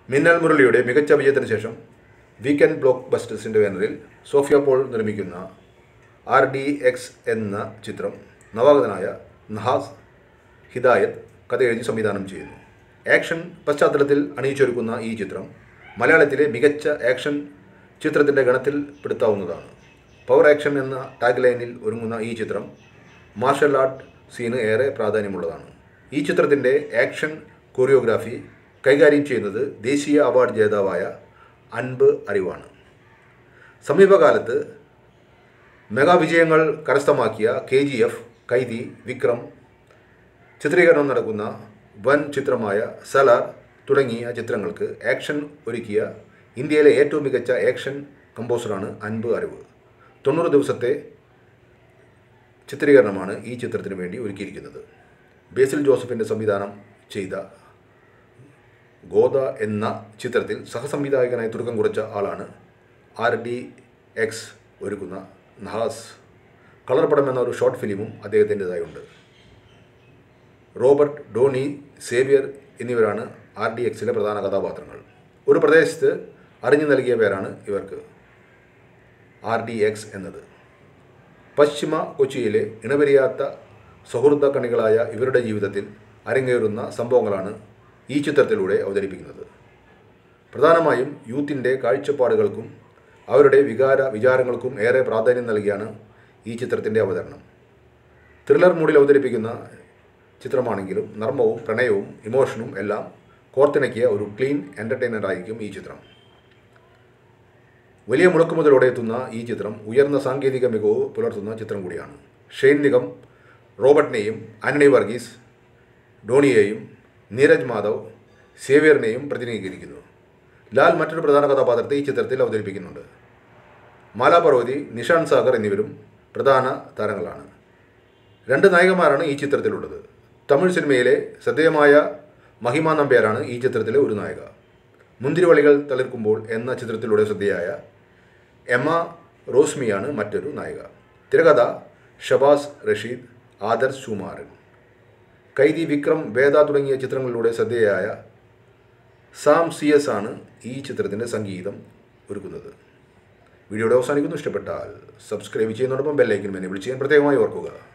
മിന്നൽ മുരളിയുടെ മികച്ച വിജയത്തിന് ശേഷം വീക്കെൻഡ് ബ്ലോക്ക് ബസ്റ്റേഴ്സിൻ്റെ ബാനറിൽ സോഫിയ പോൾ നിർമ്മിക്കുന്ന ആർ ഡി എക്സ് എന്ന ചിത്രം നവാഗതനായ നഹാസ് ഹിദായത്ത് കഥ എഴുതി സംവിധാനം ചെയ്യുന്നു ആക്ഷൻ പശ്ചാത്തലത്തിൽ അണിയിച്ചൊരുക്കുന്ന ഈ ചിത്രം മലയാളത്തിലെ മികച്ച ആക്ഷൻ ചിത്രത്തിൻ്റെ ഗണത്തിൽ പെടുത്താവുന്നതാണ് പവർ ആക്ഷൻ എന്ന ടാഗ് ലൈനിൽ ഒരുങ്ങുന്ന ഈ ചിത്രം മാർഷൽ ആർട്ട് സീന് ഏറെ പ്രാധാന്യമുള്ളതാണ് ഈ ചിത്രത്തിൻ്റെ ആക്ഷൻ കൊറിയോഗ്രാഫി കൈകാര്യം ചെയ്യുന്നത് ദേശീയ അവാർഡ് ജേതാവായ അൻപ് അറിവാണ് സമീപകാലത്ത് മെഗാ വിജയങ്ങൾ കരസ്ഥമാക്കിയ K G F Kaithi Vikram ചിത്രീകരണം നടക്കുന്ന വൻ ചിത്രമായ സലാർ തുടങ്ങിയ ചിത്രങ്ങൾക്ക് ആക്ഷൻ ഒരുക്കിയ ഇന്ത്യയിലെ ഏറ്റവും മികച്ച ആക്ഷൻ കമ്പോസറാണ് അൻപ് അറിവ് തൊണ്ണൂറ് ദിവസത്തെ ചിത്രീകരണമാണ് ഈ ചിത്രത്തിന് വേണ്ടി ഒരുക്കിയിരിക്കുന്നത് ബേസിൽ ജോസഫിൻ്റെ സംവിധാനം ചെയ്ത ഗോദ എന്ന ചിത്രത്തിൽ സഹസംവിധായകനായി തുടക്കം കുറിച്ച ആളാണ് ആർ ഡി എക്സ് ഒരുക്കുന്ന നഹാസ് കളർ പടം എന്ന ഒരു ഷോർട്ട് ഫിലിമും അദ്ദേഹത്തിൻ്റെതായുണ്ട് റോബർട്ട് ഡോണി സേവിയർ എന്നിവരാണ് ആർ ഡി എക്സിലെ പ്രധാന കഥാപാത്രങ്ങൾ ഒരു പ്രദേശത്ത് അറിഞ്ഞു നൽകിയ പേരാണ് ഇവർക്ക് ആർ ഡി എക്സ് എന്നത് പശ്ചിമ കൊച്ചിയിലെ ഇണവരിയാത്ത സൗഹൃദ കണികളായ ഇവരുടെ ജീവിതത്തിൽ അരങ്ങേറുന്ന സംഭവങ്ങളാണ് ഈ ചിത്രത്തിലൂടെ അവതരിപ്പിക്കുന്നത് പ്രധാനമായും യൂത്തിൻ്റെ കാഴ്ചപ്പാടുകൾക്കും അവരുടെ വികാര വിചാരങ്ങൾക്കും ഏറെ പ്രാധാന്യം നൽകിയാണ് ഈ ചിത്രത്തിൻ്റെ അവതരണം ത്രില്ലർ മൂഡിൽ അവതരിപ്പിക്കുന്ന ചിത്രമാണെങ്കിലും നർമ്മവും പ്രണയവും ഇമോഷനും എല്ലാം കോർത്തിണക്കിയ ഒരു ക്ലീൻ എൻ്റർടൈനർ ആയിരിക്കും ഈ ചിത്രം വലിയ മുടക്കുമുതലോടെ എത്തുന്ന ഈ ചിത്രം ഉയർന്ന സാങ്കേതിക മികവ് പുലർത്തുന്ന ചിത്രം കൂടിയാണ് ഷെയ്ൻ നിഗം റോബർട്ടിനെയും ആന്റണി വർഗീസ് ഡോണിയെയും നീരജ് മാധവ് സേവിയറിനെയും പ്രതിനിധീകരിക്കുന്നു ലാൽ മറ്റൊരു പ്രധാന കഥാപാത്രത്തെ ഈ ചിത്രത്തിൽ അവതരിപ്പിക്കുന്നുണ്ട് മാലാ പർവതി നിഷാൻ സാഗർ എന്നിവരും പ്രധാന താരങ്ങളാണ് രണ്ട് നായികമാരാണ് ഈ ചിത്രത്തിലുള്ളത് തമിഴ് സിനിമയിലെ ശ്രദ്ധേയമായ മഹിമ നമ്പ്യാരാണ് ഈ ചിത്രത്തിലെ ഒരു നായിക മുന്തിരിവളികൾ തളിർക്കുമ്പോൾ എന്ന ചിത്രത്തിലൂടെ ശ്രദ്ധേയായ എമ്മ റോസ്മിയാണ് മറ്റൊരു നായിക തിരകഥ ഷബാസ് റഷീദ് ആദർശ് സുമാരൻ കൈതി വിക്രം വേദ തുടങ്ങിയ ചിത്രങ്ങളിലൂടെ ശ്രദ്ധേയായ സാം സി എസ് ആണ് ഈ ചിത്രത്തിൻ്റെ സംഗീതം ഒരുക്കുന്നത് വീഡിയോയുടെ അവസാനിക്കുന്നു ഇഷ്ടപ്പെട്ടാൽ സബ്സ്ക്രൈബ് ചെയ്യുന്നതോടൊപ്പം ബെല്ലൈക്കൻ എന്നെ വിളിച്ച് ചെയ്യാൻ പ്രത്യേകമായി ഓർക്കുക